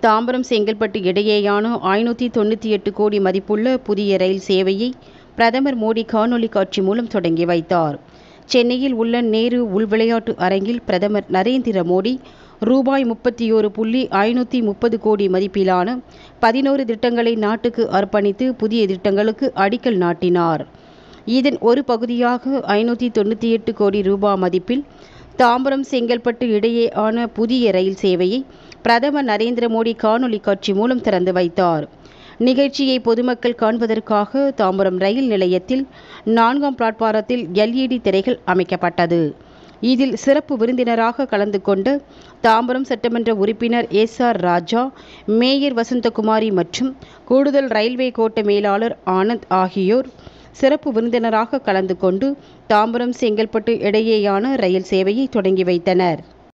தாம்பரம் செங்கல்பட்டு இடையேயான ஐநூற்றி தொண்ணூற்றி எட்டு கோடி மதிப்புள்ள புதிய ரயில் சேவையை பிரதமர் மோடி காணொலி காட்சி மூலம் தொடங்கி வைத்தார் சென்னையில் உள்ள நேரு உள்விளையாட்டு அரங்கில் பிரதமர் நரேந்திர மோடி ரூபாய் முப்பத்தி ஒரு புள்ளி ஐநூற்றி முப்பது கோடி மதிப்பிலான பதினோரு திட்டங்களை நாட்டுக்கு அர்ப்பணித்து புதிய திட்டங்களுக்கு அடிக்கல் நாட்டினார் இதன் ஒரு பகுதியாக ஐநூற்றி தொண்ணூற்றி எட்டு கோடி ரூபாய் மதிப்பில் தாம்பரம் செங்கல்பட்டு இடையேயான புதிய ரயில் சேவையை பிரதமர் நரேந்திர மோடி காணொலி காட்சி மூலம் திறந்து வைத்தார் நிகழ்ச்சியை பொதுமக்கள் காண்பதற்காக தாம்பரம் ரயில் நிலையத்தில் நான்காம் பிளாட்பாரத்தில் எல்இடி திரைகள் அமைக்கப்பட்டது இதில் சிறப்பு விருந்தினராக கலந்து கொண்ட தாம்பரம் சட்டமன்ற உறுப்பினர் S R Raja mayor Vasanthakumari மற்றும் கூடுதல் ரயில்வே கோட்ட மேலாளர் ஆனந்த் ஆகியோர் சிறப்பு விருந்தினராக கலந்து கொண்டு தாம்பரம் செங்கல்பட்டு இடையேயான ரயில் சேவையை தொடங்கி வைத்தனர்